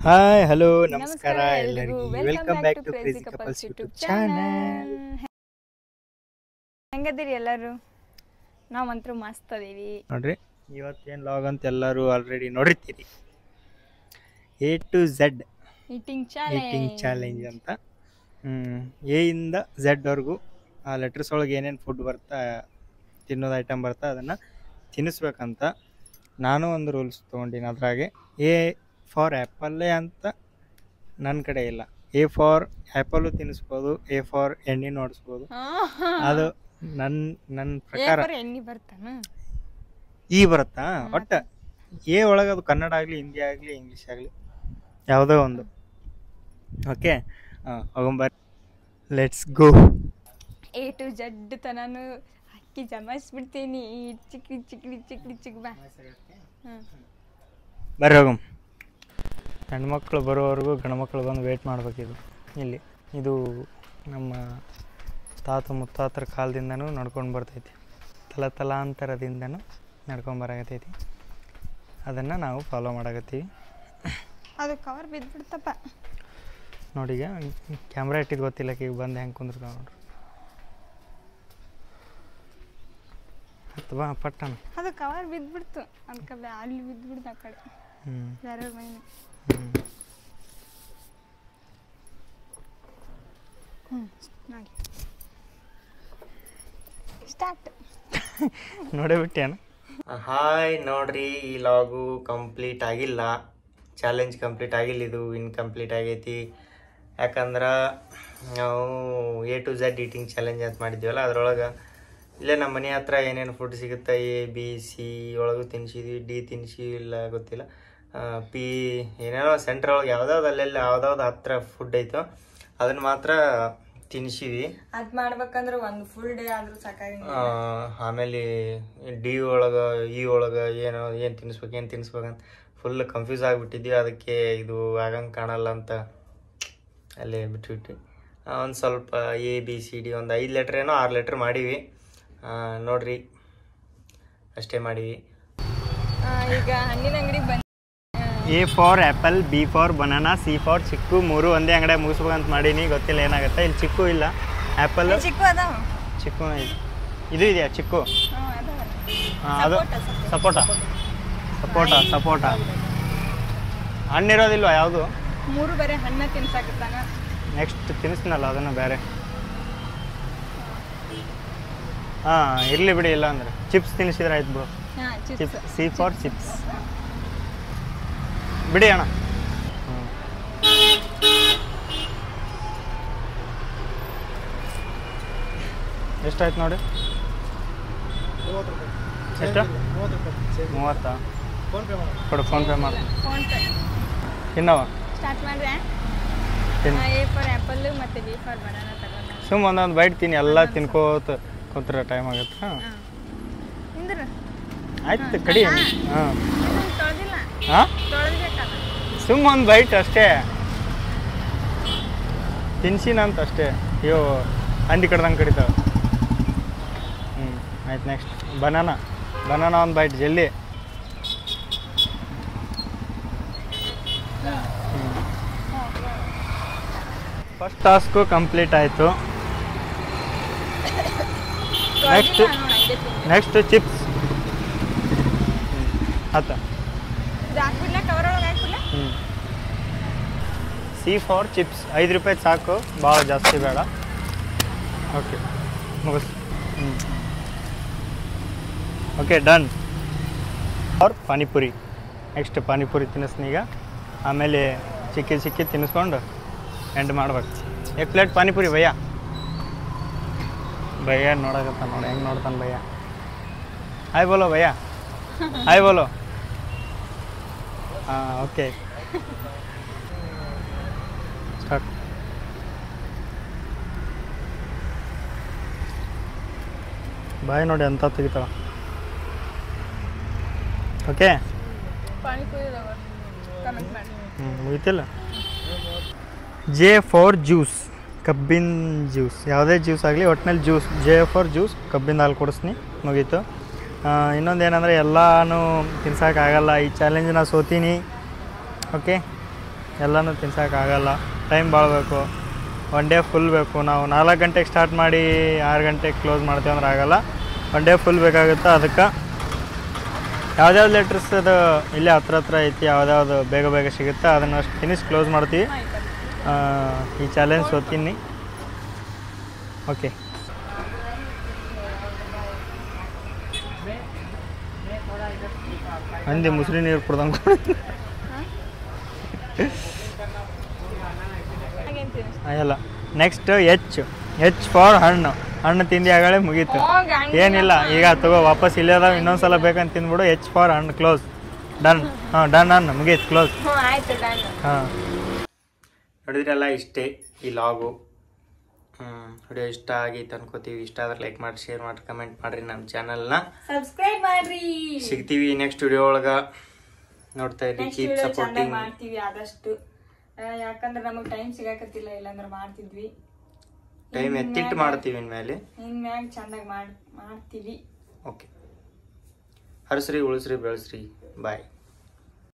Hi hello ನಮಸ್ಕಾರ ನಮಸ್ಕಾರ ಎಲ್ಲರಿಗೂ ಎಲ್ರಿಗೂ welcome back to crazy couples YouTube channel ಹೆಂಗದಿರಿ ಎಲ್ಲರೂ ನಾವು ಮಂತ್ರ ಮಸ್ತ್ ಅದೀವಿ ನೋಡ್ರಿ ಇವತ್ತೇನು ಲಾಗ್ ಅಂತ ಎಲ್ಲರೂ ಆಲ್ರೆಡಿ ನೋಡಿರ್ತೀರಿ A to Z eating eating challenge ಅಂತ ಎ ಇಂದ ಝೆಡ್ವರೆಗೂ ಆ ಲೆಟರ್ಸ್ ಒಳಗೆ ಏನೇನು ಫುಡ್ ಬರ್ತಾ ತಿನ್ನೋದು ಐಟಮ್ ಬರ್ತಾ ಅದನ್ನು ತಿನ್ನಿಸ್ಬೇಕಂತ ನಾನು ಒಂದು ರೂಲ್ಸ್ ತೊಗೊಂಡಿನಿ ಅದ್ರಾಗೆ ಎ ಫಾರ್ ಆ್ಯಪಲ್ಲೇ ಅಂತ ನನ್ನ ಕಡೆ ಇಲ್ಲ ಎ ಫಾರ್ ಆ್ಯಪಲ್ಲು ತಿನ್ನಿಸ್ಬೋದು ಎ ಫಾರ್ ಎಣ್ಣೆ ನೋಡಿಸ್ಬೋದು ಅದು ನನ್ನ ನನ್ನ ಪ್ರಕಾರ ಎಣ್ಣಿ ಬರ್ತಾನ ಈ ಬರುತ್ತಾ ಒಟ್ಟು ಎ ಒಳಗೆ ಅದು ಕನ್ನಡ ಆಗಲಿ ಹಿಂದಿ ಆಗಲಿ ಇಂಗ್ಲೀಷ್ ಆಗಲಿ ಯಾವುದೋ ಒಂದು ಓಕೆ ಹಾಂ ಹೋಗೊಂಬರ್ let's go A to Z ತನಾನು ಅಕ್ಕಿ ಜಮಾಯಿಸ್ಬಿಡ್ತೀನಿ ಚಿಕ್ಲಿ ಚಿಕ್ಲಿ ಚಿಕ್ಲಿ ಚಿಕ್ ಬಾ ಹ್ಮ್. ಬರ್ರಿ ಹೋಗಮ್ ಹೆಣ್ಮಕ್ಳು ಬರೋವರೆಗೂ ಗಂಡ್ಮಕ್ಳು ಬಂದು ವೇಟ್ ಮಾಡ್ಬೇಕಿದು ಇಲ್ಲಿ ಇದು ನಮ್ಮ ತಾತ ಮುತ್ತಾತರ ಕಾಲದಿಂದನೂ ನಡ್ಕೊಂಡು ಬರ್ತೈತಿ ತಲ ತಲಾಂತರದಿಂದನೂ ನಡ್ಕೊಂಡು ಬರಾಕತ್ತೈತಿ ಅದನ್ನು ನಾವು ಫಾಲೋ ಮಾಡಕತ್ತೀವಿ ಅದು ಕವರ್ ಬಿದ್ದ್ಬಿಡ್ತಪ್ಪ ನೋಡಿ ಈಗ ಕ್ಯಾಮ್ರಾ ಇಟ್ಟಿದ್ದು ಗೊತ್ತಿಲ್ಲ ಈಗ ಬಂದು ಹೆಂಗೆ ಕುಂದಿರ್ತಾವ ನೋಡ್ರಿ ಹತ್ತು ಬಾ ಪಟ್ಟಣ ಅದು ಕವರ್ ಬಿದ್ದ್ಬಿಡ್ತು ಅದಕ್ಕೆ ಅಲ್ಲಿ ಬಿದ್ದ್ಬಿಡ್ತು ಆ ಕಡೆ ಹ್ಞೂ ಬೇರೆ ಮೈನ ಹ್ಞೂ ಹ್ಞೂ ನೋಡಿ ಸ್ಟಾರ್ಟ್ ನೋಡೇ ಬಿಟ್ಟೇನು ಹಾಯ್ ನೋಡ್ರಿ ಈ ಲಾಗು ಕಂಪ್ಲೀಟ್ ಆಗಿಲ್ಲ ಚಾಲೆಂಜ್ ಕಂಪ್ಲೀಟ್ ಆಗಿಲ್ಲ ಇದು ಇನ್ಕಂಪ್ಲೀಟ್ ಆಗೈತಿ ಯಾಕಂದ್ರೆ ನಾವು A to Z eating challenge ಅಂತ ಮಾಡಿದ್ದೀವಲ್ಲ ಅದ್ರೊಳಗೆ ಇಲ್ಲೇ ನಮ್ಮ ಮನೆ ಹತ್ರ ಏನೇನು ಫುಡ್ ಸಿಗುತ್ತೆ ಎ ಬಿ ಸಿ ಒಳಗೂ ತಿನ್ಸಿದ್ವಿ ಡಿ ತಿನ್ಸಿ ಇಲ್ಲ ಗೊತ್ತಿಲ್ಲ ಪಿ ಏನೇನೋ ಸೆಂಟ್ರ್ ಒಳಗೆ ಯಾವ್ದಾವ್ದು ಅಲ್ಲೆಲ್ಲ ಯಾವ್ದಾವ್ದು ಹತ್ರ ಫುಡ್ ಐತೋ ಅದನ್ನು ಮಾತ್ರ ತಿನ್ಸಿದ್ವಿ ಅದ್ ಮಾಡ್ಬೇಕಂದ್ರೆ ಒಂದು ಫುಲ್ ಡೇ ಆದ್ರೂ ಸಾಕಾಗಿ ಆ, ಆಮೇಲೆ ಡಿ ಒಳಗೆ ಇ ಒಳಗೆ ಏನು ಏನು ತಿನ್ನಿಸ್ಬೇಕು ಏನು ತಿನ್ನಿಸ್ಬೇಕಂತ ಫುಲ್ ಕನ್ಫ್ಯೂಸ್ ಆಗಿಬಿಟ್ಟಿದ್ವಿ ಅದಕ್ಕೆ ಇದು ಆಗಂಗೆ ಕಾಣಲ್ಲ ಅಂತ ಅಲ್ಲೇ ಬಿಟ್ಬಿಟ್ವಿ ಒಂದು ಸ್ವಲ್ಪ ಎ ಬಿ ಸಿ ಡಿ ಒಂದು ಐದು ಲೆಟ್ರ್ ಏನೋ ಆರು ಲೆಟ್ರ್ ಮಾಡೀವಿ ಆ, ನೋಡ್ರಿ ಅಷ್ಟೇ ಮಾಡೀವಿ ಈಗ ಹಣ್ಣಿನ ಅಂಗಡಿ ಬಂದ್ A for apple B for banana C for ಚಿಕ್ಕು ಮೂರು ಒಂದೇ ಅಂಗಡಿ ಮುಗಿಸ್ಬೇಕಂತ ಮಾಡೀನಿ ಗೊತ್ತಿಲ್ಲ ಏನಾಗುತ್ತೆ ಇಲ್ಲಿ ಚಿಕ್ಕು ಇಲ್ಲ ಆ್ಯಪಲ್ ಚಿಕ್ಕು ಅದಾವ ಚಿಕ್ಕು ಇದೆ ಇದು ಇದೆಯಾ ಚಿಕ್ಕು ಹ್ಞೂ ಅದಾವ ಆ, ಅದು ಸಪೋಟ ಸಪೋಟ ಸಪೋಟ ಹಣ್ಣಿರೋದಿಲ್ವಾ ಯಾವುದು ಮೂರು ಬರೀ ಹಣ್ಣ ತಿನ್ಸಾಕತ್ತಾನ ನೆಕ್ಸ್ಟ್ ತಿನ್ನಿಸ್ನಲ್ಲ ಅದನ್ನು ಬೇರೆ ಹಾಂ ಇರಲಿ ಬಿಡಿ ಇಲ್ಲ ಅಂದ್ರೆ ಚಿಪ್ಸ್ ತಿನ್ನಿಸಿದ್ರೆ ಆಯ್ತು ಬಿಡು ಹಾ chips chips C for chips ಬಿಡಿ ಅಣ್ಣ ಹ್ಮ್. ಎಷ್ಟಾಯ್ತು ನೋಡಿ ಎಷ್ಟು ಮೂವತ್ತಾ ಕೊಡು ಫೋನ್ ಪೇ ಮಾಡಿ ಫೋನ್ ಪೇ ಇನ್ನವ ಸ್ಟಾರ್ಟ್ ಮಾಡ್ರೆ ತಿನ್ನು ಎ ಫಾರ್ ಆ್ಯಪಲ್ ಮತ್ತೆ ಬಿ ಫಾರ್ ಬನಾನಾ ತಗೊಂಡ ಸುಮ್ಮ ಒಂದೊಂದು ಬೈಟ್ ತಿನ್ನಿ ಎಲ್ಲ ತಿನ್ಕೋತ ಕೂತ್ರೆ ಟೈಮ್ ಆಗುತ್ತೆ ಹಾಂ ಹಾಂ ನಿಂದ್ರ ಆಯ್ತು ಕಡಿ ಹಾಂ ಇದನ್ನ ತೊಳೆದಿಲ್ಲ ಹಾಂ ತೊಳೆದ್ಬೇಕಲ್ಲ ಸುಮ್ಮ ಒಂದು ಬೈಟ್ ಅಷ್ಟೇ ತಿನ್ಸಿನಂತ ಅಷ್ಟೇ ಅಯ್ಯೋ ಹಂದಿ ಕಡ್ದಂಗೆ ಕಡಿತಾವ ಹ್ಞೂ ಆಯ್ತು ನೆಕ್ಸ್ಟ್ ಬನಾನಾ ಬನಾನಾ ಒಂದು ಬೈಟ್ ಜಲ್ದಿ ಫಸ್ಟ್ ಟಾಸ್ಕು ಕಂಪ್ಲೀಟ್ ಆಯಿತು ನೆಕ್ಸ್ಟ್ ತೊಳೆದಿಲ್ಲ ನೋಡು ಹಂಗೆ ತಿನ್ನು ನೆಕ್ಸ್ಟ್ ಚಿಪ್ಸ್ ಹತ್ತ ಇದು ಹಾಕ್ಬಿಡ್ಲ ಕವರ್ ಒಳಗೆ ಹಾಕ್ಬಿಡ್ಲ ಹ್ಞೂ ಸಿ ಫಾರ್ ಚಿಪ್ಸ್ ಐದು ರೂಪಾಯಿ ಸಾಕು ಭಾಳ ಜಾಸ್ತಿ ಬೇಡ ಓಕೆ ಮುಗಿಸ್ ಹ್ಞೂ ಓಕೆ ಡನ್ ಅವ್ರ ಪಾನಿಪುರಿ ನೆಕ್ಸ್ಟ್ ಪಾನಿಪುರಿ ತಿನ್ನಿಸ್ತೀನಿ ಈಗ ಆಮೇಲೆ ಚಿಕ್ಕಿ ಚಿಕ್ಕಿ ತಿನ್ನಿಸ್ಕೊಂಡು ಎಂಡ್ ಮಾಡ್ಬೇಕು एक ಪ್ಲೇಟ್ ಪಾನಿಪುರಿ ಭಯ್ಯ ಭಯ್ಯ ನೋಡಕತ್ತ ನೋಡಿ ಹೆಂಗೆ ನೋಡ್ತಾನೆ ಭಯ್ಯ ಹಾಯ್ ಬೋಲೋ ಭಯ್ಯ ಹಾಯ್ ಬೋಲೋ ಹಾಂ ಓಕೆ ಸ್ಟಾರ್ಟ್ ಬಾಯ್ ನೋಡಿ ಅಂತ ತೆಗಿತಾವ ಓಕೆ ಪಾನಿಪುರಿ ಕಮೆಂಟ್ ಮಾಡಿ ಹ್ಞೂ ಮುಗಿತಿಲ್ಲ ಜೆ ಫಾರ್ ಜ್ಯೂಸ್ ಕಬ್ಬಿನ ಜ್ಯೂಸ್ ಯಾವುದೇ ಜ್ಯೂಸ್ ಆಗಲಿ ಒಟ್ಟಿನಲ್ಲಿ ಜ್ಯೂಸ್ ಜೆ ಫಾರ್ ಜ್ಯೂಸ್ ಕಬ್ಬಿನ ಹಾಲು ಕೊಡಿಸ್ನಿ ಮುಗೀತು ಇನ್ನೊಂದು ಏನಂದರೆ ಎಲ್ಲನೂ ತಿನ್ಸೋಕ್ಕಾಗಲ್ಲ ಈ ಚಾಲೆಂಜ್ ನಾ ಸೋತೀನಿ ಓಕೆ ಎಲ್ಲನೂ ತಿನ್ಸೋಕ್ಕಾಗಲ್ಲ ಟೈಮ್ ಭಾಳ ಬೇಕು ಒನ್ ಡೇ ಫುಲ್ ಬೇಕು ನಾವು ನಾಲ್ಕು ಗಂಟೆಗೆ ಸ್ಟಾರ್ಟ್ ಮಾಡಿ ಆರು ಗಂಟೆಗೆ ಕ್ಲೋಸ್ ಮಾಡ್ತೀವಿ ಅಂದ್ರೆ ಆಗಲ್ಲ ಒನ್ ಡೇ ಫುಲ್ ಬೇಕಾಗುತ್ತೆ ಅದಕ್ಕೆ ಯಾವ್ದ್ಯಾವ್ದು ಲೆಟ್ರಸ್ ಅದು ಇಲ್ಲೇ ಹತ್ರ ಹತ್ರ ಐತಿ ಯಾವ್ದ್ಯಾವ್ದು ಬೇಗ ಬೇಗ ಸಿಗುತ್ತೆ ಅದನ್ನು ಅಷ್ಟು ಫಿನಿಶ್ ಕ್ಲೋಸ್ ಮಾಡ್ತೀವಿ ಆ, ಈ ಚಾಲೆಂಜ್ ಓದ್ತೀನಿ ಓಕೆ ಅಂದೆ ಮುಸ್ರಿ ನೀರು ಕುಡ್ದಂಗೆ ಅಲ್ಲ ನೆಕ್ಸ್ಟ್ ಎಚ್ ಎಚ್ ಫಾರ್ ಹಣ್ಣು ಹಣ್ಣು ತಿಂದು ಆಗಳೇ ಮುಗೀತು ಏನಿಲ್ಲ ಈಗ ತಗೋ ವಾಪಸ್ ಇಲ್ಲೇ ಅದಾವ ಇನ್ನೊಂದ್ಸಲ ಬೇಕಂತ ತಿಂದ್ಬಿಡು ಎಚ್ ಫಾರ್ ಹಣ್ಣು ಕ್ಲೋಸ್ ಡನ್ ಹಾಂ ಡನ್ ಹಣ್ಣು ಮುಗೀತು ಕ್ಲೋಸ್ ಹ್ಞೂ ಆಯ್ತು ಡನ್ ಹಾಂ ನೋಡಿದ್ರಲ್ಲ ಇಷ್ಟೇ ಈ ಲಾಗು ವಿಡಿಯೋ ಇಷ್ಟ ಆಗೈತೆ ಅನ್ಕೋತೀವಿ ಇಷ್ಟ ಆದ್ರೆ ಲೈಕ್ ಮಾಡಿ ಶೇರ್ ಮಾಡಿ ಕಮೆಂಟ್ ಮಾಡಿರಿ ನಮ್ಮ ಚಾನಲ್ನ ಸಬ್ಸ್ಕ್ರೈಬ್ ಮಾಡ್ರಿ ಸಿಗ್ತೀವಿ ನೆಕ್ಸ್ಟ್ ವಿಡಿಯೋ ಒಳಗೆ ನೋಡ್ತಾ ಇರಿ ನೆಕ್ಸ್ಟ್ ಕೀಪ್ ವಿಡಿಯೋ ಚಂದ ಸಪೋರ್ಟಿಂಗ್ ಮಾಡ್ತೀವಿ ಆದಷ್ಟು ಆ, ಯಾಕಂದ್ರೆ ನಮಗೆ ಟೈಮ್ ಸಿಗಾಕತ್ತಿಲ್ಲ ಇಲ್ಲಾಂದ್ರೆ ಮಾಡ್ತಿದ್ವಿ ಟೈಮ್ ಎತ್ತಿಟ್ಟು ಮಾಡ್ತೀವಿ ಇನ್ಮೇಲೆ ಇನ್ಮ್ಯಾಗ ಚಂದಾಗಿ ಮಾಡ್ ಮಾಡ್ತೀವಿ ಓಕೆ ಹರಸ್ರಿ ಉಳಿಸ್ರಿ ಬೆಳೆಸ್ರಿ ಬಾಯ್